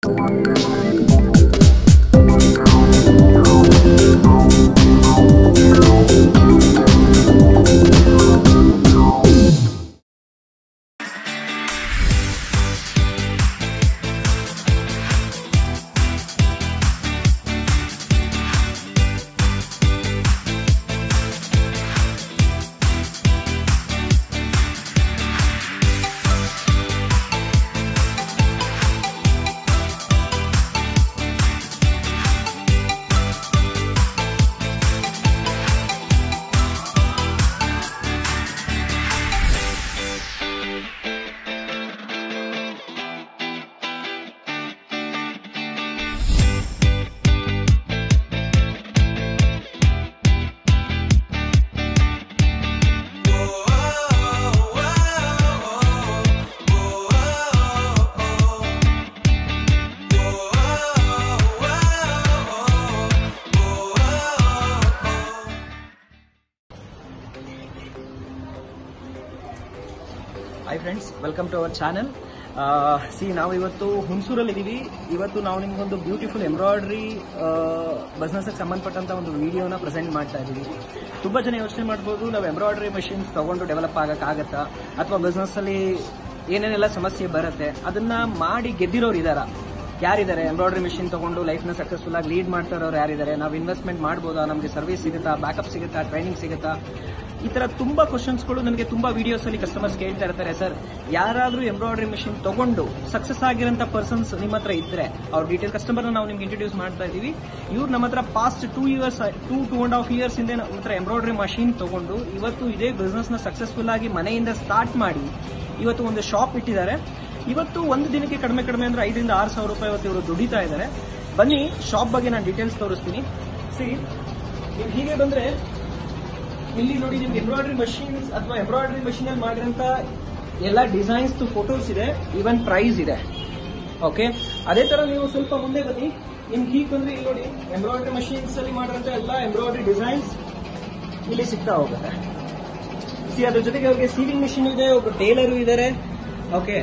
Hi friends welcome to our channel ಸಿ ನಾವು ಇವತ್ತು ಹುಣಸೂರಲ್ಲಿ ಇದ್ದೀವಿ ಇವತ್ತು ನಾವು ನಿಮ್ಗೊಂದು ಬ್ಯೂಟಿಫುಲ್ ಎಂಬ್ರಾಯ್ಡ್ರಿ ಬಿಸ್ನೆಸ್ಗೆ ಸಂಬಂಧಪಟ್ಟಂತ ಒಂದು ವಿಡಿಯೋನ ಪ್ರೆಸೆಂಟ್ ಮಾಡ್ತಾ ಇದ್ದೀವಿ ತುಂಬ ಜನ ಯೋಚನೆ ಮಾಡ್ಬೋದು ನಾವು ಎಂಬ್ರಾಯ್ಡ್ರಿ ಮಷಿನ್ಸ್ ತಗೊಂಡು ಡೆವಲಪ್ ಆಗಕ್ಕಾಗತ್ತಾ ಅಥವಾ ಬಿಸ್ನೆಸ್ಸಲ್ಲಿ ಏನೇನೆಲ್ಲ ಸಮಸ್ಯೆ ಬರುತ್ತೆ ಅದನ್ನ ಮಾಡಿ ಗೆದ್ದಿರೋರು ಇದಾರ ಯಾರಿದ್ದಾರೆ ಎಂಬ್ರಾಯ್ಡ್ರಿ ಮಿಷಿನ್ ತಗೊಂಡು ಲೈಫ್ನ ಸಕ್ಸಸ್ಫುಲ್ ಆಗಿ ಲೀಡ್ ಮಾಡ್ತಾ ಇರೋರು ಯಾರಿದ್ದಾರೆ ನಾವು ಇನ್ವೆಸ್ಟ್ಮೆಂಟ್ ಮಾಡ್ಬೋದಾ ನಮಗೆ ಸರ್ವಿಸ್ ಸಿಗುತ್ತಾ ಬ್ಯಾಕಪ್ ಸಿಗುತ್ತಾ ಟ್ರೈನಿಂಗ್ ಸಿಗುತ್ತಾ ಈ ತರ ತುಂಬಾ ಕ್ವಶನ್ಸ್ಗಳು ನನಗೆ ತುಂಬಾ ವಿಡಿಯೋಸ್ ಅಲ್ಲಿ ಕಸ್ಟಮರ್ಸ್ ಕೇಳ್ತಾ ಇರ್ತಾರೆ ಸರ್ ಯಾರಾದ್ರೂ ಎಂಬ್ರಾಯ್ಡ್ರಿ ಮಿಷಿನ್ ತಗೊಂಡು ಸಕ್ಸಸ್ ಆಗಿರೋಂಥ ಪರ್ಸನ್ಸ್ ನಿಮ್ಮ ಹತ್ರ ಇದ್ರೆ ಅವ್ರ ಡೀಟೇಲ್ ಕಸ್ಟಮರ್ ನಾವು ನಿಮ್ಗೆ ಇಂಟ್ರೊಡ್ಯೂಸ್ ಮಾಡ್ತಾ ಇದೀವಿ ಇವ್ರು ನಮ್ಮ ಹತ್ರ past two years two two and half years ಹಿಂದೆ ನಮ್ಮ ಹತ್ರ ಎಂಬ್ರಾಯ್ಡ್ರಿ ಮಷಿನ್ ತಗೊಂಡು ಇವತ್ತು ಇದೇ ಬಿಸ್ನೆಸ್ ನ ಸಕ್ಸಸ್ಫುಲ್ ಆಗಿ ಮನೆಯಿಂದ ಸ್ಟಾರ್ಟ್ ಮಾಡಿ ಇವತ್ತು ಒಂದು ಶಾಪ್ ಇಟ್ಟಿದ್ದಾರೆ ಇವತ್ತು ಒಂದು ದಿನಕ್ಕೆ ಕಡಿಮೆ ಕಡಿಮೆ ಅಂದ್ರೆ ಐದರಿಂದ ಆರು ಸಾವಿರ ರೂಪಾಯಿ ಇವತ್ತು ಇವರು ದುಡಿತಾ ಇದ್ದಾರೆ ಬನ್ನಿ ಶಾಪ್ ಬಗ್ಗೆ ನಾನು ಡೀಟೇಲ್ಸ್ ತೋರಿಸ್ತೀನಿ ಸಿ ನೀವು ಹೀಗೆ ಬಂದ್ರೆ ಇಲ್ಲಿ ನೋಡಿ ನಿಮ್ಗೆ ಎಂಬ್ರಾಯ್ಡ್ರಿ ಮಷೀನ್ಸ್ ಅಥವಾ ಎಂಬ್ರಾಯ್ಡ್ರಿ ಮಷೀನ್ ಅಲ್ಲಿ ಮಾಡಿರೋಂತ ಎಲ್ಲ ಡಿಸೈನ್ಸ್ ಫೋಟೋಸ್ ಇದೆ ಈವನ್ ಪ್ರೈಸ್ ಇದೆ ಓಕೆ ಅದೇ ತರ ನೀವು ಸ್ವಲ್ಪ ಮುಂದೆ ಬನ್ನಿ ನಿಮ್ಗೆ ಹೀಗೆ ಬಂದ್ರೆ ಇಲ್ಲಿ ನೋಡಿ ಎಂಬ್ರಾಯ್ಡ್ರಿ ಮಷೀನ್ಸ್ ಅಲ್ಲಿ ಮಾಡಿರೋಂತ ಎಲ್ಲ ಎಂಬ್ರಾಯ್ಡ್ರಿ ಡಿಸೈನ್ಸ್ ಇಲ್ಲಿ ಸಿಗ್ತಾ ಹೋಗುತ್ತೆ ಸಿ ಅದ್ರ ಜೊತೆಗೆ ಅವ್ರಿಗೆ ಸೀವಿಂಗ್ ಮಿಷಿನ್ ಇದೆ ಒಬ್ಬ ಟೇಲರು ಇದ್ದಾರೆ ಓಕೆ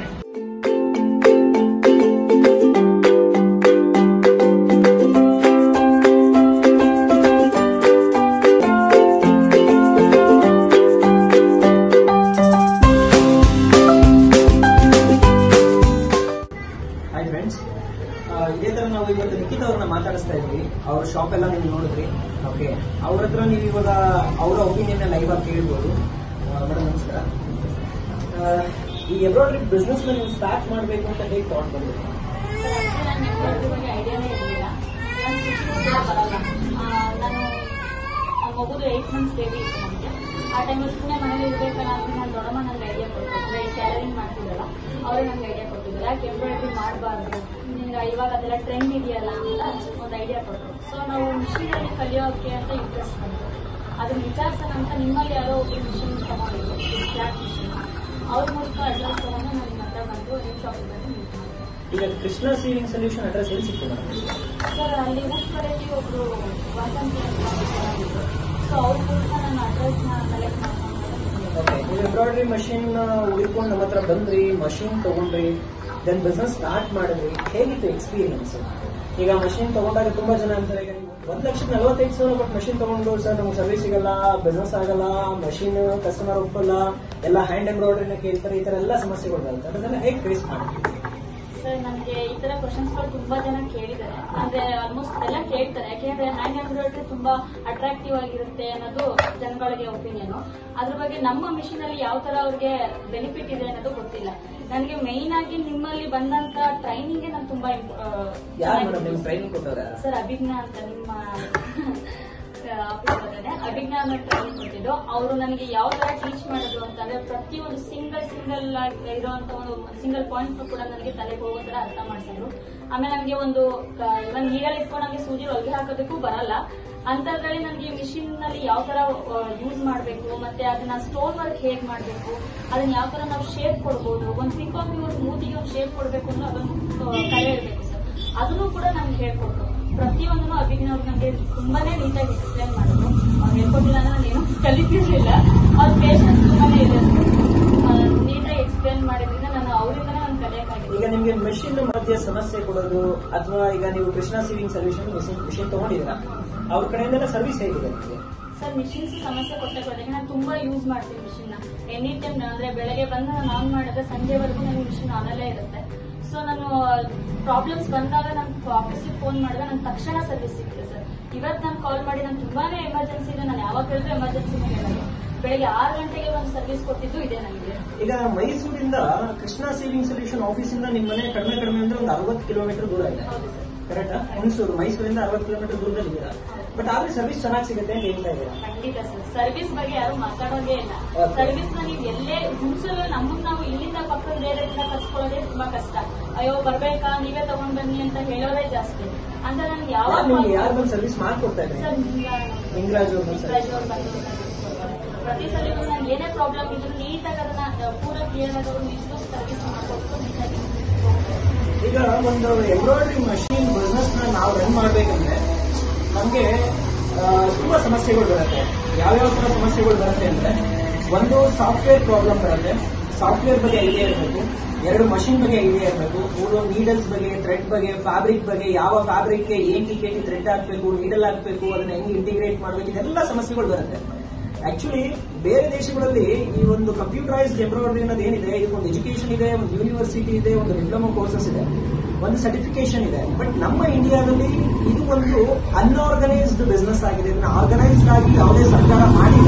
ಹಾಯ್ ಫ್ರೆಂಡ್ಸ್ ಇದೇ ತರ ನಾವು ಇವತ್ತು ನಿಖಿತ್ ಅವ್ರನ್ನ ಮಾತಾಡಿಸ್ತಾ ಇದ್ವಿ ಅವ್ರ ಶಾಪ್ ಎಲ್ಲ ನೀವು ನೋಡಿದ್ರಿ ಓಕೆ ಅವ್ರ ಹತ್ರ ನೀವು ಇವಾಗ ಅವರ ಒಪಿನಿಯನ್ ಲೈವ್ ಆಗಿ ಕೇಳ್ಬೋದು ಮೇಡಮ್ ನಮಸ್ಕಾರ ಆ, ಈ ಎಂಬ್ರಾಯ್ಡ್ರಿ ಬಿಸ್ನೆಸ್ ನೀವು ಸ್ಟಾರ್ಟ್ ಮಾಡಬೇಕು ಅಂತ ಹೇಗೆ ಥಾಟ್ ಬಂದಿದೆ ನಾನು ಎಂಬ್ರಾಯ್ಡ್ರಿ ಬಗ್ಗೆ ಐಡಿಯಾನೇ ಇರಲಿಲ್ಲ ನಾನು ಸ್ಟಿಚಿಂಗ್ ಕೂಡ ಬರಲ್ಲ ಆ, ನಾನು ಆ ಮಗುದು ಏಯ್ಟ್ ಮಂತ್ಸ್ ಬೇಬಿ ಇತ್ತು ನನಗೆ ಆ ಟೈಮಲ್ಲಿ ಸುಮ್ಮನೆ ಮನೇಲಿ ಇರ್ಬೇಕಲ್ಲ ಅಂತ ನಾನು ದೊಡ್ಡಮ್ಮ ನನಗೆ ಐಡಿಯಾ ಕೊಟ್ಟು ಅಂದರೆ ಟೈಲರಿಂಗ್ ಮಾಡ್ತಿದ್ದಲ್ಲ ಅವರೇ ನನಗೆ ಐಡಿಯಾ ಕೊಟ್ಟಿದ್ರು ಯಾಕೆ ಎಂಬ್ರಾಯ್ಡ್ರಿ ಮಾಡಬಾರ್ದು ನಿಮ್ಗೆ ಇವಾಗ ಅದೆಲ್ಲ ಟ್ರೆಂಡ್ ಇದೆಯಲ್ಲ ಅಂತ ಒಂದು ಐಡಿಯಾ ಕೊಟ್ಟರು ಸೊ ನಾವು ಮಿಷಿನಲ್ಲಿ ಕಲಿಯೋಕೆ ಅಂತ ಇಂಟ್ರೆಸ್ಟ್ ಬಂತು ಅದನ್ನ ವಿಚಾರಿಸೋಣ ಅಂತ ನಿಮ್ಮಲ್ಲಿ ಯಾರೋ ಒಬ್ರು ಮಿಷಿನ್ ತಗೊಂಡಿದ್ರು ಫ್ಲಾಟ್ ಮಿಷಿನ್ ಅವ್ರ ಮೂಲಕ ಅಡ್ರೆಸ್ ತಗೊಂಡು ನಾನು ನಿಮ್ಮ ಹತ್ರ ಬಂದು ನಿಮ್ಮ ಶಾಪಿಗೆ ಬಂದು ಮೀಟ್ ಮಾಡಿದೆ ಈಗ ಕೃಷ್ಣ ಸೀವಿಂಗ್ ಸೊಲ್ಯೂಷನ್ ಅಡ್ರೆಸ್ ಎಲ್ಲಿ ಸಿಕ್ತು ಮೇಡಮ್ ಸರ್ ಅಲ್ಲಿ ಊಟ ಕಡೆಗೆ ಒಬ್ರು ವಸಂತಿ ಅಂತ ಇದ್ರು. ಸೊ ಅವ್ರ ಮೂಲಕ ನನ್ನ ಅಡ್ರೆಸ್ನ ಕಲೆಕ್ಟ್ ಮಾಡ್ಕೊಂಡು ಓಕೆ ನೀವು ಎಂಬ್ರಾಯ್ಡ್ರಿ ಮಷಿನ್ ಉಳ್ಕೊಂಡು ನಮ್ಮ ಹತ್ರ ಬಂದ್ರಿ ಮಷಿನ್ ತಗೊಂಡ್ರಿ ದೆನ್ ಬಿಸ್ನೆಸ್ ಸ್ಟಾರ್ಟ್ ಮಾಡಿದ್ರಿ ಹೇಗಿತ್ತು ಎಕ್ಸ್ಪೀರಿಯನ್ಸ್ ಈಗ ಮಷಿನ್ ತಗೊಂಡಾಗ ತುಂಬಾ ಜನ ಅಂತಾರೆ ಈಗ ನೀವು ಒಂದ್ ಲಕ್ಷದ ನಲವತ್ತೈದು ಸಾವಿರ ಕೊಟ್ಟು ಮಷಿನ್ ತಗೊಂಡು ಸರ್ ನಮ್ಗೆ ಸರ್ವಿಸ್ ಸಿಗಲ್ಲ ಬಿಸ್ನೆಸ್ ಆಗಲ್ಲ ಮಷಿನ್ ಕಸ್ಟಮರ್ ಒಪ್ಪಲ್ಲ ಎಲ್ಲ ಹ್ಯಾಂಡ್ ಎಂಬ್ರಾಯ್ಡ್ರಿನ ಕೇಳ್ತಾರೆ ಈ ತರ ಎಲ್ಲ ಸಮಸ್ಯೆಗಳು ಬರುತ್ತೆ ಅದನ್ನೆಲ್ಲ ಹೇಗೆ ಫೇಸ್ ಮಾಡ್ತೀವಿ ಸರ್ ನನಗೆ ಈ ತರ ಕ್ವಶನ್ಸ್ಗಳು ತುಂಬಾ ಜನ ಕೇಳಿದ್ದಾರೆ ಅಂದ್ರೆ ಆಲ್ಮೋಸ್ಟ್ ಎಲ್ಲ ಕೇಳ್ತಾರೆ ಯಾಕೆಂದ್ರೆ ಹ್ಯಾಂಡ್ ಎಂಬ್ರಾಯ್ಡ್ರಿ ತುಂಬಾ ಅಟ್ರಾಕ್ಟಿವ್ ಆಗಿರುತ್ತೆ ಅನ್ನೋದು ಜನಗಳಿಗೆ ಒಪಿನಿಯನ್ ಅದ್ರ ಬಗ್ಗೆ ನಮ್ಮ ಮಿಷಿನ್ ಅಲ್ಲಿ ಯಾವ ತರ ಅವ್ರಿಗೆ ಬೆನಿಫಿಟ್ ಇದೆ ಅನ್ನೋದು ಗೊತ್ತಿಲ್ಲ ನನಗೆ ಮೇಯ್ನ್ ಆಗಿ ನಿಮ್ಮಲ್ಲಿ ಬಂದಂತ ಟ್ರೈನಿಂಗ್ ನಾನು ತುಂಬಾ ಇಂಪ್- ಆ, ಯಾರು ಮೇಡಮ್ ಚೆನ್ನಾಗಿ ನಿಮ್ಗೆ ಟ್ರೈನಿಂಗ್ ಕೊಟ್ಟವ್ರ ಸರ್ ಅಭಿಜ್ಞಾ ಅಂತ ನಿಮ್ಮ ಆಫೀಸ್ ಬರ್ತದೆ ಅಭಿಜ್ಞಾ ಅನ್ನೋ ಟ್ರೈನಿಂಗ್ ಕೊಟ್ಟಿದ್ದು ಅವರು ನನಗೆ ಯಾವ ತರ ಟೀಚ್ ಮಾಡಿದ್ರು ಅಂತಂದ್ರೆ ಪ್ರತಿಯೊಂದು ಸಿಂಗಲ್ ಸಿಂಗಲ್ ಇರುವಂತ ಒಂದು ಸಿಂಗಲ್ ಪಾಯಿಂಟ್ ಕೂಡ ನನಗೆ ತಲೆಗೆ ಹೋಗೋ ತರ ಅರ್ಥ ಮಾಡಿಸಿದ್ರು ಆಮೇಲೆ ನನಗೆ ಒಂದು ಇವನ್ ನೀರಲ್ಲಿ ಇಟ್ಕೊಂಡು ನನಗೆ ಸೂಜಿ ಹೊಲಿಗೆ ಹಾಕೋದಕ್ಕೂ ಬರಲ್ಲ ಅಂತದ್ರಲ್ಲಿ ನನಗೆ ಮಿಷಿನ್ ನಲ್ಲಿ ಯಾವ ತರ ಯೂಸ್ ಮಾಡಬೇಕು ಮತ್ತೆ ಅದನ್ನ ಸ್ಟೋನ್ ವರ್ಕ್ ಹೇಗ್ ಮಾಡಬೇಕು ಅದನ್ನ ಯಾವ ತರ ನಾವು ಶೇಪ್ ಕೊಡ್ಬೋದು ಒಂದು ಪಿಕಾಕ್ ಒಂದು ಮೂತಿಗೆ ಒಂದು ಶೇಪ್ ಕೊಡ್ಬೇಕು ಅಂದ್ರೆ ಅದೊಂದು ಆ, ಕಲೆ ಇರಬೇಕು ಸರ್ ಅದನ್ನು ಕೂಡ ನಮ್ಗೆ ಹೇಳ್ಕೊಟ್ರು ಪ್ರತಿಯೊಂದನ್ನು ಅಭಿಜ್ಞಾ ಅವ್ರು ನಮಗೆ ತುಂಬಾನೇ ನೀಟಾಗಿ ಎಕ್ಸ್ಪ್ಲೇನ್ ಮಾಡಿದ್ರು ಅವ್ರು ಹೇಳ್ಕೊಟ್ಟಿಲ್ಲ ಅಂದ್ರೆ ನಾನು ಏನು ಕಲಿತಿರ್ಲಿಲ್ಲ ಅವ್ರ ಪೇಷನ್ಸ್ ತುಂಬಾನೇ ಇದೆ ನೀಟಾಗಿ ಎಕ್ಸ್ಪ್ಲೇನ್ ಮಾಡಿದ್ರಿಂದ ನಾನು ಅವರಿಂದನೇ ಒಂದು ಕಲಿಯಕ್ಕಾಗಿದೆ ಈಗ ನಿಮ್ಗೆ ಮೆಷಿನ್ ಮಧ್ಯೆ ಸಮಸ್ಯೆ ಕೊಡೋದು ಅಥವಾ ಈಗ ನೀವು ಕೃಷ್ಣ ಸೀವಿಂಗ್ ಸೊಲ್ಯೂಷನ್ ಮೆಷಿನ್ ತಗೊಂಡಿದ್ದೀರಾ ಅವ್ರ ಕಡೆಯಿಂದ ಸರ್ವಿಸ್ ಹೇಗಿದೆ ನಿಮಗೆ ಸರ್ ಮಿಷಿನ್ಸ್ ಸಮಸ್ಯೆ ಕೊಟ್ಟೆ ಕೊಡೋದಕ್ಕೆ ನಾನು ತುಂಬಾ ಯೂಸ್ ಮಾಡ್ತೀನಿ ಮಿಷಿನ್ ನ ಎನಿ ಟೈಮ್ ಅಂದ್ರೆ ಬೆಳಗ್ಗೆ ಬಂದು ನಾನು ಆನ್ ಮಾಡಿದ್ರೆ ಸಂಜೆವರೆಗೂ ನನಗೆ ಮಿಷಿನ್ ಆನಲ್ಲೇ ಇರುತ್ತೆ ಸೊ ನಾನು ಪ್ರಾಬ್ಲಮ್ಸ್ ಬಂದಾಗ ನಾನು ಆಫೀಸಿಗೆ ಫೋನ್ ಮಾಡಿದ್ರೆ ನಂಗೆ ತಕ್ಷಣ ಸರ್ವಿಸ್ ಸಿಗುತ್ತೆ ಸರ್ ಇವತ್ತು ನಾನು ಕಾಲ್ ಮಾಡಿ ನಾನು ತುಂಬಾನೇ ಎಮರ್ಜೆನ್ಸಿ ಇದೆ ನಾನು ಯಾವಾಗ ಕೇಳಿದ್ರೆ ಎಮರ್ಜೆನ್ಸಿನೇ ಹೇಳೋದು ಬೆಳಗ್ಗೆ ಆರು ಗಂಟೆಗೆ ಒಂದು ಸರ್ವಿಸ್ ಕೊಟ್ಟಿದ್ದು ಇದೆ ನನಗೆ ಈಗ ಮೈಸೂರಿಂದ ಕೃಷ್ಣ ಸೇವಿಂಗ್ ಸೊಲ್ಯೂಷನ್ ಆಫೀಸಿಂದ ನಿಮ್ಮ ಮನೆ ಕಡಿಮೆ ಕಡಿಮೆ ಅಂದ್ರೆ ಒಂದು ಅರವತ್ತು ಕಿಲೋಮೀಟರ್ ದೂರ ಇದೆ ಹೌದು ಸರ್ ಕರೆಕ್ಟಾ ಹುಣಸೂರು ಮೈಸೂರಿಂದ ಅರವತ್ತು ಕಿಲೋಮೀಟರ್ ದೂರದಲ್ಲಿ ಇದ್ದೀರಾ ಬಟ್ ಆದ್ರೆ ಸರ್ವಿಸ್ ಚೆನ್ನಾಗಿ ಸಿಗುತ್ತೆ ಅಂತ ಹೇಳ್ತಾ ಇದ್ದೀರಾ ಖಂಡಿತ ಸರ್ ಸರ್ವಿಸ್ ಬಗ್ಗೆ ಯಾರು ಮಾತಾಡೋದೇ ಇಲ್ಲ Okay. ಸರ್ವಿಸ್ ನ ನೀವು ಎಲ್ಲೇ ಹುಣಸೂರು ನಮಗ್ ನಾವು ಇಲ್ಲಿಂದ ಪಕ್ಕದ ಏರಿಯಾದಿಂದ ಕರ್ಸ್ಕೊಳ್ಳೋದೇ ತುಂಬಾ ಕಷ್ಟ ಅಯ್ಯೋ ಬರ್ಬೇಕಾ ನೀವೇ ತಗೊಂಡ್ ಬನ್ನಿ ಅಂತ ಹೇಳೋದೇ ಜಾಸ್ತಿ ಅಂತ ನನ್ಗೆ ಯಾರು ಯಾವಾಗ ನಿಮ್ಗೆ ಯಾರು ಬಂದು ಸರ್ವಿಸ್ ಮಾಡ್ಕೊಡ್ತಾ ಇದ್ದಾರೆ ಸರ್ ಲಿಂಗರಾಜ್ ಅವ್ರು ಬಂದು ಲಿಂಗರಾಜ್ ಅವ್ರು ಬಂದು service ಕೊಡ್ತಾರೆ. ಪ್ರತಿ ಸಲ ನಾನು ಏನೇ ಪ್ರಾಬ್ಲಮ್ ಇದ್ರು ನೀಟಾಗಿ ಅದನ್ನ ಪೂರ ಕ್ಲಿಯರ್ ಆಗಿ ಅವ್ರು ನಿಂತು ಸರ್ವಿಸ್ ಮಾಡ್ಕೊಟ್ಟು ನೀಟಾಗಿ ಹೋಗ್ತಾರೆ. ಈಗ ಒಂದು ಎಂಬ್ರಾಯ್ಡರಿ ಮಷೀನ್ ಬಿಸ್ನೆಸ್ ನ ನಾವು ರನ್ ಮಾಡ್ಬೇಕಂದ್ರೆ ನಮ್ಗೆ ಆ, ತುಂಬಾ ಸಮಸ್ಯೆಗಳು ಬರುತ್ತೆ ಯಾವ್ಯಾವ ತರ ಸಮಸ್ಯೆಗಳು ಬರುತ್ತೆ ಅಂದ್ರೆ ಒಂದು ಸಾಫ್ಟ್ವೇರ್ ಪ್ರಾಬ್ಲಮ್ ಬರುತ್ತೆ ಸಾಫ್ಟ್ವೇರ್ ಬಗ್ಗೆ ಐಡಿಯಾ ಇರಬೇಕು ಎರಡು ಮಷಿನ್ ಬಗ್ಗೆ ಐಡಿಯಾ ಇರಬೇಕು ಮೂರು ನೀಡಲ್ಸ್ ಬಗ್ಗೆ ಥ್ರೆಡ್ ಬಗ್ಗೆ ಫ್ಯಾಬ್ರಿಕ್ ಬಗ್ಗೆ ಯಾವ ಫ್ಯಾಬ್ರಿಕ್ ಏನ್ ಟಿ ಟಿ ಥ್ರೆಡ್ ಹಾಕ್ಬೇಕು ನೀಡಲ್ ಹಾಕ್ಬೇಕು ಅದನ್ನ ಹೆಂಗ್ ಇಂಟಿಗ್ರೇಟ್ ಮಾಡ್ಬೇಕು ಇದೆಲ್ಲ ಸಮಸ್ಯೆಗಳು ಬರುತ್ತೆ ಆಕ್ಚುಲಿ ಬೇರೆ ದೇಶಗಳಲ್ಲಿ ಈ ಒಂದು ಕಂಪ್ಯೂಟರೈಸ್ಡ್ ಎಂಬ್ರಾಯ್ಡರಿ ಅನ್ನೋದು ಏನಿದೆ ಇದಕ್ಕೊಂದು ಎಜುಕೇಶನ್ ಇದೆ ಒಂದು ಯೂನಿವರ್ಸಿಟಿ ಇದೆ ಒಂದು ಡಿಪ್ಲೊಮಾ ಕೋರ್ಸಸ್ ಇದೆ ಒಂದು ಸರ್ಟಿಫಿಕೇಶನ್ ಇದೆ ಬಟ್ ನಮ್ಮ ಇಂಡಿಯಾದಲ್ಲಿ ಇದು ಒಂದು ಅನ್ಆರ್ಗನೈಸ್ಡ್ ಬಿಸ್ನೆಸ್ ಆಗಿದೆ ಇದನ್ನ ಆರ್ಗನೈಸ್ಡ್ ಆಗಿ ಯಾವುದೇ ಸರ್ಕಾರ ಮಾಡಿಲ್ಲ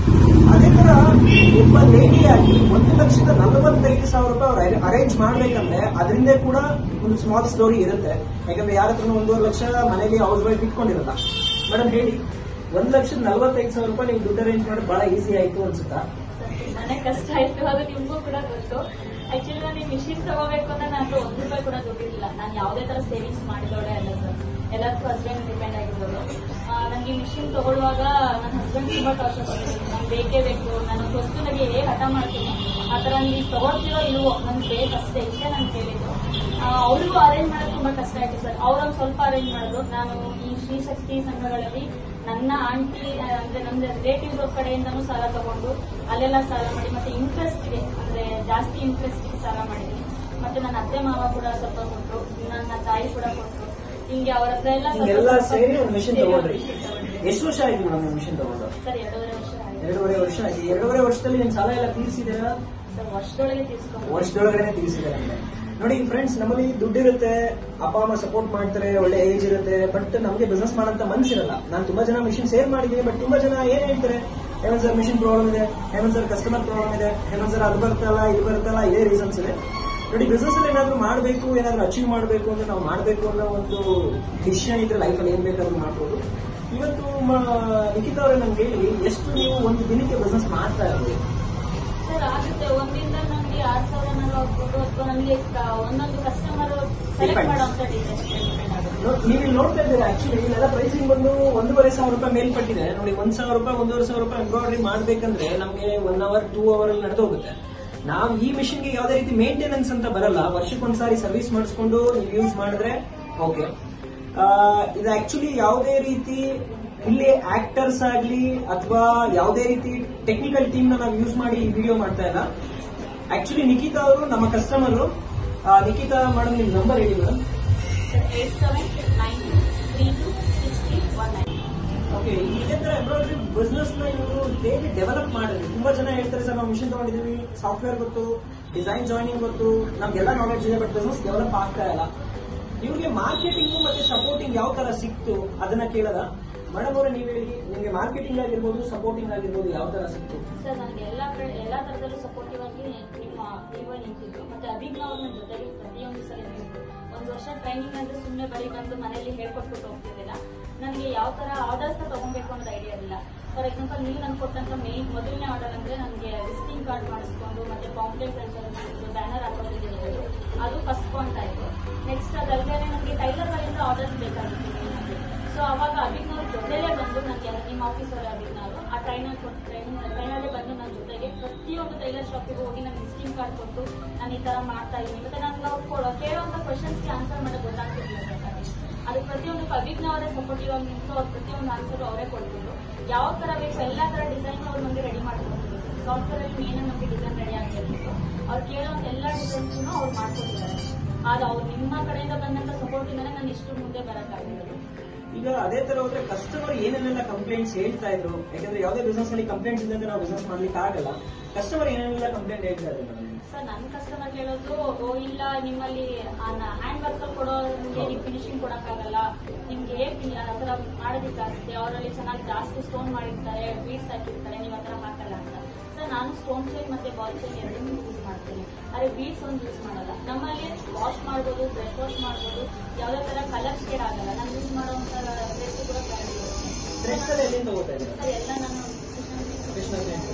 ಅದೇ ತರ ಒಬ್ಬ ಲೇಡಿಯಾಗಿ ಒಂದು ಲಕ್ಷದ ನಲವತ್ತೈದು ಸಾವಿರ ರೂಪಾಯಿ ಅವ್ರು ಅರೇಂಜ್ ಮಾಡ್ಬೇಕಂದ್ರೆ ಅದರಿಂದ ಕೂಡ ಒಂದು ಸ್ಮಾಲ್ ಸ್ಟೋರಿ ಇರುತ್ತೆ ಯಾಕಂದ್ರೆ ಯಾರ ಹತ್ರ ಒಂದೂವರೆ ಲಕ್ಷ ಮನೇಲಿ ಹೌಸ್ ವೈಫ್ ಇಟ್ಕೊಂಡಿರಲ್ಲ ಮೇಡಮ್ ಹೇಳಿ ಒಂದ್ ಲಕ್ಷದ ನಲವತ್ತೈದು ಸಾವಿರ ರೂಪಾಯಿ ನೀವು ದುಡ್ಡು ಅರೇಂಜ್ ಮಾಡಿ ಬಹಳ ಈಸಿ ಆಯ್ತು ಅನ್ಸುತ್ತಾ ಸರ್, ತುಂಬಾನೇ ಕಷ್ಟ ಆಯ್ತು ಅದು ನಿಮ್ಗೂ ಕೂಡ ಗೊತ್ತು ಆಕ್ಚುಲಿ ನಾನು ಈ ಮಿಷಿನ್ ತಗೋಬೇಕು ಅಂದ್ರೆ ನನ್ನ ಹತ್ರ ಒಂದ್ ರೂಪಾಯಿ ಕೂಡ ದುಡ್ಡಿಲ್ಲ ನಾನು ಯಾವುದೇ ತರ ಸೇವಿಂಗ್ಸ್ ಮಾಡಿದವಳೆ ಅಲ್ಲ ಸರ್ ಎಲ್ಲದಕ್ಕೂ ಹಸ್ಬೆಂಡ್ ಡಿಪೆಂಡ್ ಆಗಿರೋದು ನನಗೆ ಈ ಮಿಷಿನ್ ತಗೊಳ್ಳುವಾಗ ನನ್ನ ಹಸ್ಬೆಂಡ್ ತುಂಬಾ ಟಾರ್ಚರ್ ಕೊಟ್ಟಿದ್ರು ನಂಗೆ ಬೇಕೇ ಬೇಕು ನಾನು ವಸ್ತುವಿಗೆ ಹೇಗೆ ಹಠ ಮಾಡ್ತೀನಿ ಆ ತರ ನೀವು ತಗೊಳ್ತಿರೋ ಇಲ್ವೋ ನನ್ಗೆ ಬೇಕಷ್ಟೇ ಇಷ್ಟೇ ನಾನು ಕೇಳಿದ್ದು ಆ, ಅವ್ರಿಗೂ ಅರೇಂಜ್ ಮಾಡೋದು ತುಂಬಾ ಕಷ್ಟ ಆಯ್ತು ಸರ್ ಅವ್ರೊಂದು ಸ್ವಲ್ಪ ಅರೇಂಜ್ ಮಾಡಿದ್ರು ನಾನು ಈ ಶ್ರೀ ಶಕ್ತಿ ಸಂಘಗಳಲ್ಲಿ ನನ್ನ ಆಂಟಿ ಆ, ಅಂದ್ರೆ ನನ್ನ ರಿಲೇಟಿವ್ಸ್ ಅವ್ರ ಕಡೆಯಿಂದನೂ ಸಾಲ ತಗೊಂಡು ಅಲ್ಲೆಲ್ಲ ಸಾಲ ಮಾಡಿ ಮತ್ತೆ ಇಂಟ್ರೆಸ್ಟ್ ಇದೆ ಅಂದ್ರೆ ಜಾಸ್ತಿ ಇಂಟ್ರೆಸ್ಟ್ ಸಾಲ ಮಾಡಿದ್ದೀನಿ ಮತ್ತೆ ನನ್ನ ಅತ್ತೆ ಮಾವ ಕೂಡ ಸ್ವಲ್ಪ ಕೊಟ್ಟರು ನನ್ನ ತಾಯಿ ಕೂಡ ಕೊಟ್ಟರು ಹಿಂಗೆ ಅವ್ರ ಹತ್ರ ಎಲ್ಲ ಸ್ವಲ್ಪ ಹಿಂಗೆಲ್ಲ ಸ್ವಲ್ಪ ಸೇರಿ ಒಂದು ಮಿಷಿನ್ ಸೇರಿ ಒಂದು ತಗೊಂಡ್ರಿ machine ತಗೊಂಡ್ವಿ. ಎಷ್ಟು ವರ್ಷ ಆಯ್ತು ಮೇಡಮ್ ನೀವು ಮಿಷಿನ್ ತಗೊಂಡು ಸರ್ ಎರಡೂವರೆ ವರ್ಷ ಆಯ್ತು ಎರಡೂವರೆ ವರ್ಷ ಆಯ್ತು ಈ ಎರಡೂವರೆ ವರ್ಷದಲ್ಲಿ ನಿಮ್ ಸಾಲ ಎಲ್ಲ ತೀರಿಸಿದ್ದೀರಾ ಸರ್ ವರ್ಷದೊಳಗೆ ತೀರ್ಸ್ಕೊಂಡು ವರ್ಷದೊಳಗಡೆ ತೀರಿಸಿದ್ದಾರೆ ಅಂದ್ರೆ ನೋಡಿ ಫ್ರೆಂಡ್ಸ್ ನಮ್ಮಲ್ಲಿ ದುಡ್ಡಿರುತ್ತೆ ಅಪ್ಪ ಅಮ್ಮ ಸಪೋರ್ಟ್ ಮಾಡ್ತಾರೆ ಒಳ್ಳೆ ಏಜ್ ಇರುತ್ತೆ ಬಟ್ ನಮಗೆ ಬಿಸ್ನೆಸ್ ಮಾಡಂತ ಮನ್ಸಿರಲ್ಲ ನಾನು ತುಂಬಾ ಜನ ಮಿಷಿನ್ ಸೇಲ್ ಮಾಡಿದ್ದೀನಿ ಬಟ್ ತುಂಬಾ ಜನ ಏನ್ ಹೇಳ್ತಾರೆ ಹೇಮಂತ್ ಸರ್ ಮಿಷಿನ್ ಪ್ರಾಬ್ಲಮ್ ಇದೆ ಹೇಮಂತ್ ಸರ್ ಕಸ್ಟಮರ್ ಪ್ರಾಬ್ಲಮ್ ಇದೆ ಹೇಮಂತ್ ಸರ್ ಅದು ಬರ್ತಲ್ಲ ಇದು ಬರ್ತಲ್ಲ ಇದೇ ರೀಸನ್ಸ್ ಇದೆ ನೋಡಿ ಬಿಸ್ನೆಸ್ ಅಲ್ಲಿ ಏನಾದ್ರು ಮಾಡಬೇಕು ಏನಾದ್ರು ಅಚೀವ್ ಮಾಡಬೇಕು ಅಂದ್ರೆ ನಾವು ಮಾಡಬೇಕು ಅನ್ನೋ ಒಂದು ಡಿಸಿಷನ್ ಇದ್ರೆ ಲೈಫಲ್ಲಿ ಏನ್ ಬೇಕಾದ್ರೂ ಮಾಡ್ಬೋದು ಇವತ್ತು ಮ- ನಿಖಿತಾ ಅವರೇ ನಮ್ಗೆ ಹೇಳಿ ಎಷ್ಟು ನೀವು ಒಂದು ದಿನಕ್ಕೆ ಬಿಸ್ನೆಸ್ ಮಾಡ್ತಾ ಇರ್ಬೋದು ಸರ್ ಆಗುತ್ತೆ ಒಂದಿಂದ ನನಗೆ ಆರ್ ಸಾವಿರ ಆಗ್ಬೋದು ಅಥವಾ ನನಗೆ ಕ- ಒಂದೊಂದು ಕಸ್ಟಮರ್ ಸೆಲೆಕ್ಟ್ Depends. ಮಾಡೋಂಥ ಡಿಸೈನ್ ಡಿಪೆಂಡ್ ಆಗುತ್ತೆ ನೋ- ನೀವು ಇಲ್ಲಿ ನೋಡ್ತಾ ಇದ್ದೀರಾ ಆಕ್ಚುಲಿ ಇಲ್ಲೆಲ್ಲ ಪ್ರೈಸಿಂಗ್ ಬಂದು ಒಂದೂವರೆ ಸಾವಿರ ರೂಪಾಯಿ ಮೇಲ್ಪಟ್ಟಿದೆ ನೋಡಿ ಒಂದ್ ಸಾವಿರ ರೂಪಾಯಿ ಒಂದೂವರೆ ಸಾವಿರ ರೂಪಾಯಿ ಎಂಬ್ರಾಯ್ಡರಿ ಮಾಡ್ಬೇಕಂದ್ರೆ ನಮಗೆ ಒನ್ ಅವರ್ ಟೂ ಅವರ್ ಅಲ್ಲಿ ನಡೆದು ಹೋಗುತ್ತೆ ನಾವು ಈ ಮಿಷಿನ್ ಗೆ ಯಾವುದೇ ರೀತಿ ಮೇಂಟೆನೆನ್ಸ್ ಅಂತ ಬರಲ್ಲ ವರ್ಷಕ್ಕೊಂದ್ಸಾರಿ ಸರ್ವಿಸ್ ಮಾಡಿಸ್ಕೊಂಡು ನೀವು ಯೂಸ್ ಮಾಡಿದ್ರೆ ಓಕೆ ಇದು ಆಕ್ಚುಲಿ ಯಾವುದೇ ರೀತಿ ಇಲ್ಲಿ ಆಕ್ಟರ್ಸ್ ಆಗ್ಲಿ ಅಥವಾ ಯಾವುದೇ ರೀತಿ ಟೆಕ್ನಿಕಲ್ ಟೀಮ್ ನಾವು ಯೂಸ್ ಮಾಡಿ ಈ ವಿಡಿಯೋ ಮಾಡ್ತಾ ಇಲ್ಲ ಆಕ್ಚುಲಿ ನಿಖಿತಾ ಅವರು ನಮ್ಮ ಕಸ್ಟಮರ್ ನಿಖಿತಾ ಮೇಡಮ್ ನಿಮ್ ನಂಬರ್ ಹೇಳಿ madam eight seven nine three two six three one nine okay ಇದೇ ತರ ಎಂಬ್ರಾಯ್ಡರಿ ಬಿಸ್ನೆಸ್ ನ ಇವರು ಹೇಗೆ ಡೆವಲಪ್ ಮಾಡಿದ್ರಿ ತುಂಬಾ ಜನ ಹೇಳ್ತಾರೆ ಸರ್ ನಾವು ಮಿಷನ್ ತಗೊಂಡಿದೀವಿ ಸಾಫ್ಟ್ವೇರ್ ಗೊತ್ತು ಡಿಸೈನ್ ಜಾಯ್ನಿಂಗ್ ಗೊತ್ತು ನಮ್ಗೆಲ್ಲ ನಾಲೆಡ್ಜ್ ಇದೆ ಬಟ್ ಬಿಸ್ನೆಸ್ ಡೆವಲಪ್ ಆಗ್ತಾ ಇಲ್ಲ ಇವ್ರಿಗೆ ಮಾರ್ಕೆಟಿಂಗ್ ಮತ್ತೆ ಸಪೋರ್ಟಿಂಗ್ ಯಾವ ತರ ಸಿಕ್ತು ಅದನ್ನ ಕೇಳದ ಮೇಡಮ್ ಅವರೇ ನೀವು ಹೇಳಿ ನಿಮಗೆ ಮಾರ್ಕೆಟಿಂಗ್ ಆಗಿರ್ಬೋದು ಸಪೋರ್ಟಿಂಗ್ ಆಗಿರ್ಬೋದು ಯಾವ ತರ ಸಿಕ್ತು ಸರ್ ನನಗೆ ಎಲ್ಲ ಕಡೆ ಎಲ್ಲ ತರದಲ್ಲೂ ಸಪೋರ್ಟಿವ್ ಆಗಿ ನಿಮ್ಮ ನೀವು ನಿಂತಿದ್ರು ಮತ್ತೆ ಅಭಿಜ್ಞ ಅವ್ರ ನನ್ನ ಜೊತೆಗೆ ಪ್ರತಿಯೊಂದು ಸಲ ನಿಂತು ಒಂದು ವರ್ಷ ಟ್ರೈನಿಂಗ್ ಅಂದ್ರೆ ಸುಮ್ಮನೆ ಬರೀ ಬಂದು ಮನೆಯಲ್ಲಿ ಹೇಳ್ಕೊಟ್ಬಿಟ್ಟು ಹೋಗ್ತಿರ್ಲಿಲ್ಲ ನನಗೆ ಯಾವ ತರ ಆರ್ಡರ್ಸ್ ತಗೊಬೇಕು ಅನ್ನೋದು ಐಡಿಯಾ ಇರಲಿಲ್ಲ ಫಾರ್ ಎಕ್ಸಾಂಪಲ್ ನೀವು ನನ್ಗೆ ಕೊಟ್ಟಂತ ಮೇನ್ ಮೊದಲನೇ ಆರ್ಡರ್ ಅಂದ್ರೆ ನನಗೆ ವಿಸಿಟಿಂಗ್ ಕಾರ್ಡ್ ಮಾಡಿಸ್ಕೊಂಡು ಮತ್ತೆ ಪಾಂಪ್ಲೆಟ್ಸ್ ಹಂಚೋದು ಬ್ಯಾನರ್ ಹಾಕೋದಿದ್ದು ಅದು ಫಸ್ಟ್ ಪಾಯಿಂಟ್ ಆಯ್ತು ನೆಕ್ಸ್ಟ್ ಅದಲ್ಲದೆ ನನಗೆ ಟೈಲರ್ ಗಳಿಂದ ಆರ್ಡರ್ಸ್ ಬೇಕಾಗಿತ್ತು main ಆಗಿ. ಸೊ ಅವಾಗ ಅಭಿಜ್ಞವ್ರ ಜೊತೆಲೇ ಬಂದು ನನಗೆ ನಿಮ್ಮ ಆಫೀಸರ್ ಅಭಿಜ್ಞರು ಆ ಟ್ರೈನರ್ ಕೊಟ್ಟು ಟ್ರೈನಿಂಗ್ ಟ್ರೈನಲ್ಲೇ ಬಂದು ನನ್ನ ಜೊತೆಗೆ ಪ್ರತಿಯೊಂದು ಟೈಲರ್ ಶಾಪಿಗೆ ಹೋಗಿ ನನಗೆ ವಿಸಿಟಿಂಗ್ ಕಾರ್ಡ್ ಕೊಟ್ಟು ನಾನು ಈ ತರ ಮಾಡ್ತಾ ಇದ್ದೀನಿ ಮತ್ತೆ ನನಗೆ ಅವ್ರು ಕೊಡೋ ಕೇಳುವಂತ ಕ್ವಶನ್ಸ್ಗೆ ಆನ್ಸರ್ ಮಾಡೋದು ಗೊತ್ತಾಗ್ತಿರ್ಲಿಲ್ಲ ಬೇಕಾದ್ರೆ ಅದು ಪ್ರತಿಯೊಂದಕ್ಕೂ ಅಭಿಜ್ಞ ಅವರೇ ಸಪೋರ್ಟಿವ್ ಆಗಿ ನಿಂತು ಅವ್ರು ಪ್ರತಿಯೊಂದು ಆನ್ಸರ್ ಅವರೇ ಕೊಡ್ತಿದ್ರು ಯಾವ ತರ ಬೇಕು ಎಲ್ಲಾ ತರ ಡಿಸೈನ್ ಅವ್ರು ನಮಗೆ ರೆಡಿ ಮಾಡ್ಕೊಡ್ತಿದ್ರು ಸಾಫ್ಟ್ವೇರ್ ಅಲ್ಲಿ ಏನೇ ನಮಗೆ ಡಿಸೈನ್ ರೆಡಿ ಆಗಿರ್ತಿತ್ತು ಅವ್ರು ಕೇಳೋಂತ ಎಲ್ಲ ಡಿಸೈನ್ಸ್ ಅವ್ರು ಮಾಡ್ಕೊಟ್ಟಿದ್ದಾರೆ ಆದ್ರೆ ಅವ್ರು ನಿಮ್ಮ ಕಡೆಯಿಂದ ಬಂದಂತ ಸಪೋರ್ಟ್ ಇಂದಾನೆ ನಾನು ಇಷ್ಟು ಮುಂದೆ ಬರಕ್ಕಾಗಿರೋದು ಈಗ ಅದೇ ತರ ಹೋದ್ರೆ ಕಸ್ಟಮರ್ ಏನೇನೆಲ್ಲ ಕಂಪ್ಲೇಂಟ್ಸ್ ಹೇಳ್ತಾ ಇದ್ರು ಯಾಕಂದ್ರೆ ಯಾವುದೇ ಬಿಸ್ನೆಸ್ ಅಲ್ಲಿ ಕಂಪ್ಲೇಂಟ್ಸ್ ಇದ್ದಂತೆ ನಾವು ಬಿಸ್ನೆಸ್ ಮಾಡ್ಲಿಕ್ಕೆ ಆಗಲ್ಲ ಕಸ್ಟಮರ್ ಏನೇನೆಲ್ಲ ಕಂಪ್ಲೇಂಟ್ ಹೇಳ್ತಾ ಇದ್ರು ಮೇಡಮ್ ಸರ್ ನನ್ನ ಕಸ್ಟಮರ್ ಹೇಳೋದು ಓ ಇಲ್ಲ ನಿಮ್ಮಲ್ಲಿ ಹ್ಯಾಂಡ್ ವರ್ಕ್ ಕೊಡೋ ನಿಮ್ಗೆ ನೀವು ಫಿನಿಶಿಂಗ್ ಕೊಡಕ್ಕಾಗಲ್ಲ ನಿಮ್ಗೆ ಹೇಗೆ ಆ ಥರ ಮಾಡೋದಕ್ಕಾಗುತ್ತೆ ಅವರಲ್ಲಿ ಚೆನ್ನಾಗಿ ಜಾಸ್ತಿ ಸ್ಟೋನ್ ಮಾಡಿರ್ತಾರೆ ಬೀಡ್ಸ್ ಹಾಕಿರ್ತಾರೆ ನೀವು ಆ ಥರ ಹಾಕಲ್ಲ ಅಂತ ಸರ್ ನಾನು ಸ್ಟೋನ್ ಚೈನ್ ಮತ್ತೆ ಬಾಲ್ ಚೈನ್ ಎರಡನ್ನೂ ಯೂಸ್ ಮಾಡ್ತೀನಿ ಆದ್ರೆ ಬೀಡ್ಸ್ ಒಂದು ಯೂಸ್ ಮಾಡಲ್ಲ ನಮ್ಮಲ್ಲಿ ವಾಶ್ ಮಾಡ್ಬೋದು ಬ್ರಷ್ ವಾಶ್ ಮಾಡ್ಬೋದು ಯಾವುದೇ ತರ ಕಲರ್ ಶೇಡ್ ಆಗಲ್ಲ ನಾನು ಯೂಸ್ ಮಾಡುವಂತ ಡ್ರೆಸ್ ಕೂಡ ಥ್ರೆಡ್ಸ್ ಎಲ್ಲ ಎಲ್ಲಿಂದ ತಗೋತಾ ಇದ್ದೀರಾ ಸರ್ ಎಲ್ಲ ನಾನು ಕೃಷ್ಣ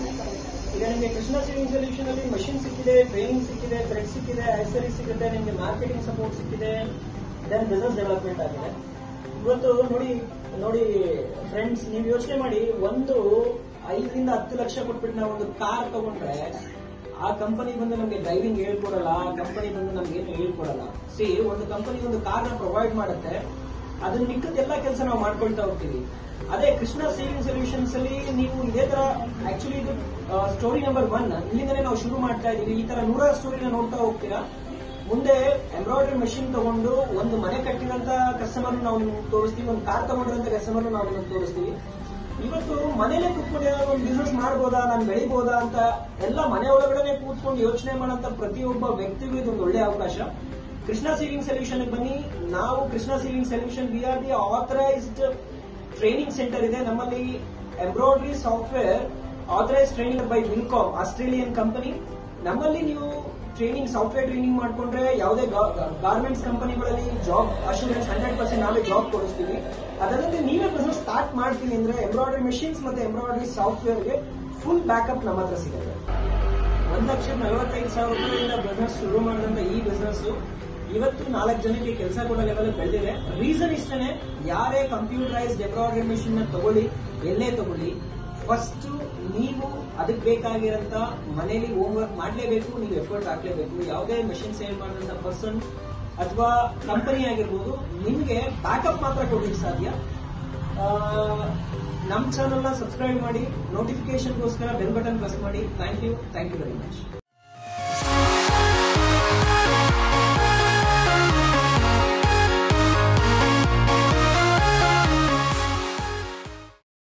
ಈಗ ನಿಮಗೆ ಕೃಷ್ಣ ಸೇವಿಂಗ್ ಸೊಲ್ಯೂಷನ್ ಅಲ್ಲಿ ಮಷಿನ್ ಸಿಕ್ಕಿದೆ ಟ್ರೈನಿಂಗ್ ಸಿಕ್ಕಿದೆ ಥ್ರೆಡ್ ಸಿಕ್ಕಿದೆ ಆಕ್ಸರಿ ಸಿಗುತ್ತೆ ನಿಮಗೆ ಮಾರ್ಕೆಟಿಂಗ್ ಸಪೋರ್ಟ್ ಸಿಕ್ಕಿದೆ ದೆನ್ ಬಿಸ್ನೆಸ್ ಡೆವಲಪ್ಮೆಂಟ್ ಆಗಿದೆ ಇವತ್ತು ನೋಡಿ ನೋಡಿ ಫ್ರೆಂಡ್ಸ್ ನೀವು ಯೋಚನೆ ಮಾಡಿ ಒಂದು ಐದರಿಂದ ಹತ್ತು ಲಕ್ಷ ಕೊಟ್ಬಿಟ್ಟು ನಾವು ಒಂದು ಕಾರ್ ತಗೊಂಡ್ರೆ ಆ ಕಂಪನಿ ಬಂದು ನಮಗೆ ಡ್ರೈವಿಂಗ್ ಹೇಳ್ಕೊಡಲ್ಲ ಆ ಕಂಪನಿ ಬಂದು ನಮ್ಗೆ ಏನು ಹೇಳ್ಕೊಡಲ್ಲ ಸಿ ಒಂದು ಕಂಪನಿ ಒಂದು ಕಾರ್ ನ ಪ್ರೊವೈಡ್ ಮಾಡುತ್ತೆ ಅದನ್ನ ಮಿಕ್ಕದ ಎಲ್ಲ ಕೆಲಸ ನಾವು ಮಾಡ್ಕೊಳ್ತಾ ಹೋಗ್ತೀವಿ ಅದೇ ಕೃಷ್ಣ ಸೇವಿಂಗ್ ಸೊಲ್ಯೂಷನ್ಸ್ ಅಲ್ಲಿ ನೀವು ಇದೇ ತರ ಆಕ್ಚುಲಿ ಇದು ಸ್ಟೋರಿ ನಂಬರ್ ಒನ್ ಇಲ್ಲಿಂದನೇ ನಾವು ಶುರು ಮಾಡ್ತಾ ಇದೀವಿ ಈ ತರ ನೂರಾರು ಸ್ಟೋರಿನ ನೋಡ್ತಾ ಹೋಗ್ತೀರಾ ಮುಂದೆ ಎಂಬ್ರಾಯ್ಡರಿ ಮಷಿನ್ ತಗೊಂಡು ಒಂದು ಮನೆ ಕಟ್ಟಿದಂತ ಕಸ್ಟಮರ್ ನಾವು ನಿಮ್ಗೆ ತೋರಿಸ್ತೀವಿ ಒಂದು ಕಾರ್ ತಗೊಂಡಿರಂತ ಕಸ್ಟಮರ್ ನಾವು ನಿಮ್ಗೆ ತೋರಿಸ್ತೀವಿ ಇವತ್ತು ಮನೇಲೆ ಕೂತ್ಕೊಂಡು ಏನಾದ್ರು ಒಂದು ಬಿಸ್ನೆಸ್ ಮಾಡ್ಬೋದಾ ನಾನು ಬೆಳಿಬೋದಾ ಅಂತ ಎಲ್ಲ ಮನೆ ಒಳಗಡೆ ಕೂತ್ಕೊಂಡು ಯೋಚನೆ ಮಾಡೋಂತ ಪ್ರತಿಯೊಬ್ಬ ವ್ಯಕ್ತಿಗೂ ಇದೊಂದು ಒಳ್ಳೆ ಅವಕಾಶ ಕೃಷ್ಣ ಸೇವಿಂಗ್ ಸೊಲ್ಯೂಷನ್ ಬನ್ನಿ ನಾವು Krishna sewing solution we are the authorised training centre ಇದೆ ನಮ್ಮಲ್ಲಿ embroidery software authorise training by Wilcom Australian company ನಮ್ಮಲ್ಲಿ ನೀವು ಟ್ರೈನಿಂಗ್ ಸಾಫ್ಟ್ವೇರ್ ಟ್ರೈನಿಂಗ್ ಮಾಡ್ಕೊಂಡ್ರೆ ಯಾವುದೇ ಗಾರ್ಮೆಂಟ್ಸ್ ಕಂಪನಿಗಳಲ್ಲಿ ಜಾಬ್ ಅಶೂರೆನ್ಸ್ ಹಂಡ್ರೆಡ್ ಪರ್ಸೆಂಟ್ ನಾವೇ ಜಾಬ್ ಕೊಡಿಸ್ತೀವಿ ಅದಲ್ಲದೆ ನೀವೇ ಬಿಸ್ನೆಸ್ ಸ್ಟಾರ್ಟ್ ಮಾಡ್ತೀನಿ ಅಂದ್ರೆ ಎಂಬ್ರಾಯ್ಡರಿ ಮೆಷಿನ್ಸ್ ಮತ್ತೆ ಎಂಬ್ರಾಯ್ಡರಿ ಸಾಫ್ಟ್ವೇರ್ಗೆ ಫುಲ್ ಬ್ಯಾಕಪ್ ನಮ್ಮ ಹತ್ರ ಸಿಗುತ್ತೆ ಒಂದ್ ಲಕ್ಷದ ನಲವತ್ತೈದು ಸಾವಿರ ರೂಪಾಯಿಯಿಂದ ಬಿಸ್ನೆಸ್ ಶುರು ಮಾಡಿದಂತ ಈ ಬಿಸ್ನೆಸ್ ಇವತ್ತು ನಾಲ್ಕು ಜನಕ್ಕೆ ಕೆಲಸ ಕೊಡೋ ಲೆವೆಲ್ ಬೆಳೆದಿದೆ ರೀಸನ್ ಇಷ್ಟನೇ ಯಾರೇ ಕಂಪ್ಯೂಟರೈಸ್ಡ್ ಎಂಬ್ರಾಯ್ಡರಿ ಮಿಷಿನ್ ನ ತಗೊಳ್ಳಿ ಎಲ್ಲೇ ತಗೊಳ್ಳಿ ಫಸ್ಟ್ ನೀವು ಅದಕ್ಕೆ ಬೇಕಾಗಿರಂತ ಮನೇಲಿ ಹೋಮ್ ವರ್ಕ್ ಮಾಡಲೇಬೇಕು ನೀವು ಎಫರ್ಟ್ ಹಾಕ್ಲೇಬೇಕು ಯಾವುದೇ ಮೆಷಿನ್ ಸೇಲ್ ಮಾಡಿದಂತ ಪರ್ಸನ್ ಅಥವಾ ಕಂಪನಿ ಆಗಿರ್ಬೋದು ನಿಮ್ಗೆ ಬ್ಯಾಕಪ್ ಮಾತ್ರ ಕೊಡ್ಲಿಕ್ಕೆ ಸಾಧ್ಯ ಆ, ನಮ್ಮ ಚಾನಲ್ನ ಸಬ್ಸ್ಕ್ರೈಬ್ ಮಾಡಿ ನೋಟಿಫಿಕೇಶನ್ಗೋಸ್ಕರ ಬೆಲ್ ಬಟನ್ ಪ್ರೆಸ್ ಮಾಡಿ thank you thank you very much